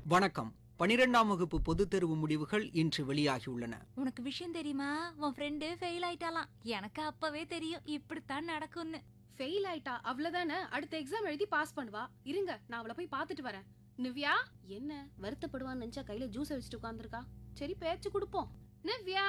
வணக்கம் பனிரெண்டாம் வகுப்பு பொதுத் தேர்வு முடிவுகள் இன்று வெளியாகியுள்ளன உனக்கு விஷயம் தெரியுமா உன் ஃப்ரெண்டு ஃபெயில் ஆயிட்டாலாம் எனக்கு அப்பவே தெரியும் இப்படித்தான் நடக்கும்னு ஃபெயில் ஆயிட்டா அவ்வளவுதானே அடுத்த எக்ஸாம் எழுதி பாஸ் பண்ணுவா இருங்க நான் அவளை போய் பார்த்துட்டு வரேன் நிவ்யா என்ன வருத்தப்படுவான்னு நினைச்சா கையில ஜூஸ் வச்சுட்டு உட்காந்துருக்கா சரி பேச்சு கொடுப்போம் நிவ்யா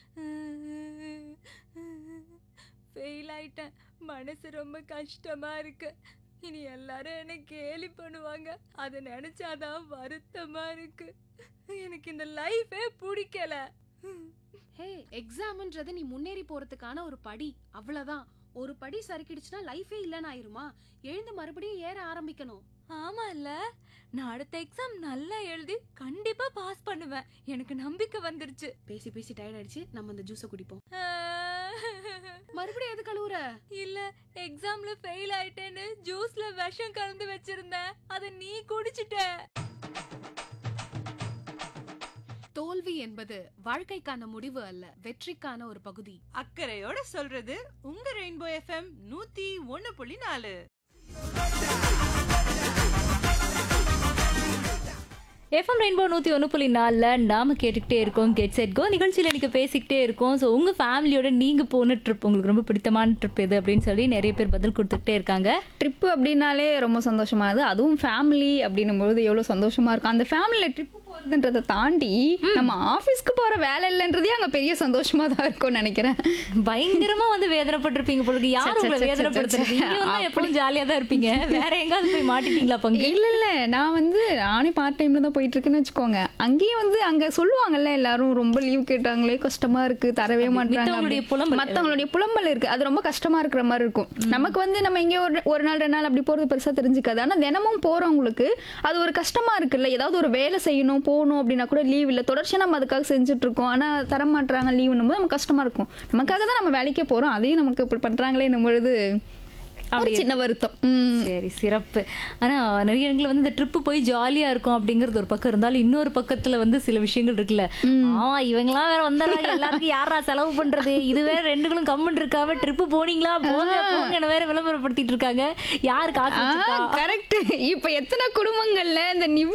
ஃபெயில் ஆயிட்டேன் மனசு ரொம்ப கஷ்டமா இருக்கு இனி எல்லாரும் என்ன கேலி பண்ணுவாங்க அதை நினைச்சாதான் வருத்தமா இருக்கு எனக்கு இந்த லைஃபே பிடிக்கல ஹே எக்ஸாம்ன்றது நீ முன்னேறி போறதுக்கான ஒரு படி அவ்வளவுதான் ஒரு படி சறுக்கிடுச்சுன்னா லைஃபே இல்லைன்னு ஆயிருமா எழுந்து மறுபடியும் ஏற ஆரம்பிக்கணும் ஆமா இல்ல நான் அடுத்த எக்ஸாம் நல்லா எழுதி கண்டிப்பா பாஸ் பண்ணுவேன் எனக்கு நம்பிக்கை வந்துருச்சு பேசி பேசி டயர்ட் ஆயிடுச்சு நம்ம அந்த ஜூஸை குடிப்போம் மறுபடியும் எது கழுவுற இல்ல எக்ஸாம்ல ஃபெயில் ஆயிட்டேன்னு ஜூஸ்ல விஷம் கலந்து வச்சிருந்தேன் அத நீ குடிச்சிட்ட தோல்வி என்பது வாழ்க்கைக்கான முடிவு அல்ல வெற்றிக்கான ஒரு பகுதி அக்கறையோட சொல்றது உங்க ரெயின்போ எஃப்எம் நூத்தி ஒன்னு புள்ளி நாலு எஃப்எம் ரெயின்போ நூற்றி ஒன்று புள்ளி நாலில் நாம் கேட்டுக்கிட்டே இருக்கோம் கெட் செட் கோ நிகழ்ச்சியில் எனக்கு பேசிக்கிட்டே இருக்கோம் ஸோ உங்கள் ஃபேமிலியோட நீங்கள் போன ட்ரிப் உங்களுக்கு ரொம்ப பிடித்தமான ட்ரிப் எது அப்படின்னு சொல்லி நிறைய பேர் பதில் கொடுத்துக்கிட்டே இருக்காங்க ட்ரிப்பு அப்படின்னாலே ரொம்ப சந்தோஷமானது அதுவும் ஃபேமிலி அப்படின்னும்போது எவ்வளோ சந்தோஷமா இருக்கும் அந்த ஃபேமிலியில் ட்ரிப்பு போகிறதுன்றதை தாண்டி நம்ம ஆஃபீஸ்க்கு போகிற வேலை இல்லைன்றதே அங்கே பெரிய சந்தோஷமா தான் இருக்கும்னு நினைக்கிறேன் பயங்கரமா வந்து வேதனைப்பட்டிருப்பீங்க பொழுது யார் சே, சே, உங்களை சே, சே, வேதனைப்படுத்துறது சே. இங்க வந்து எப்பவும் ஜாலியாக தான் இருப்பீங்க வேற எங்காவது போய் மாட்டிட்டீங்களா பங்கு இல்ல இல்ல நான் வந்து நானே பார்ட் டைம்ல தான் போயிட்டு இருக்கேன்னு வச்சுக்கோங்க அங்கேயும் வந்து அங்க சொல்லுவாங்கல்ல எல்லாரும் ரொம்ப லீவ் கேட்டாங்களே கஷ்டமா இருக்கு தரவே மாட்டாங்க மித்தவங்களுடைய புலம்பல். மத்தவங்களுடைய புலம்பல் இருக்கு அது ரொம்ப கஷ்டமா இருக்கிற மாதிரி இருக்கும் நமக்கு வந்து நம்ம எங்கேயோ ஒரு ஒரு நாள் ரெண்டு நாள் அப்படி போறது பெருசா தெரிஞ்சுக்காது ஆனா தினமும் போறவங்களுக்கு அது ஒரு கஷ்டமா இருக்குல்ல ஏதாவது ஒரு வேலை செய்யணும் போகணும் அப்படின்னா கூட லீவ் இல்ல தொடர்ச்சியா நம்ம அதுக்காக செஞ்சுட்டு இருக்கோம் ஆனா தர மாட்டாங்க லீவுன்னும் போது நமக்கு கஷ்டமா இருக்கும் நமக்காக தான் நம்ம வேலைக்கே போறோம் அதையும் நமக்கு இப்படி பண்றாங்களே பொழுது ஒரு சின்ன வருத்தம் உம் சரி சிறப்பு ஆனா நிறைய இடங்கள்ல வந்து இந்த ட்ரிப்பு போய் ஜாலியா இருக்கும் அப்படிங்கிறது ஒரு பக்கம் இருந்தாலும் இன்னொரு பக்கத்துல வந்து சில விஷயங்கள் இருக்குல்ல ஆமா இவங்கெல்லாம் வேற வந்தாங்க எல்லாருக்கும் யாரா செலவு பண்றது இது வேற ரெண்டுகளும் கம்மன் இருக்காம ட்ரிப்பு போனீங்களா போங்க போங்கன்னு வேற விளம்பரப்படுத்திட்டு இருக்காங்க யாரு காசு வச்சிருக்கா? கரெக்ட் இப்ப எத்தனை குடும்பங்கள்ல இந்த நிவ்யா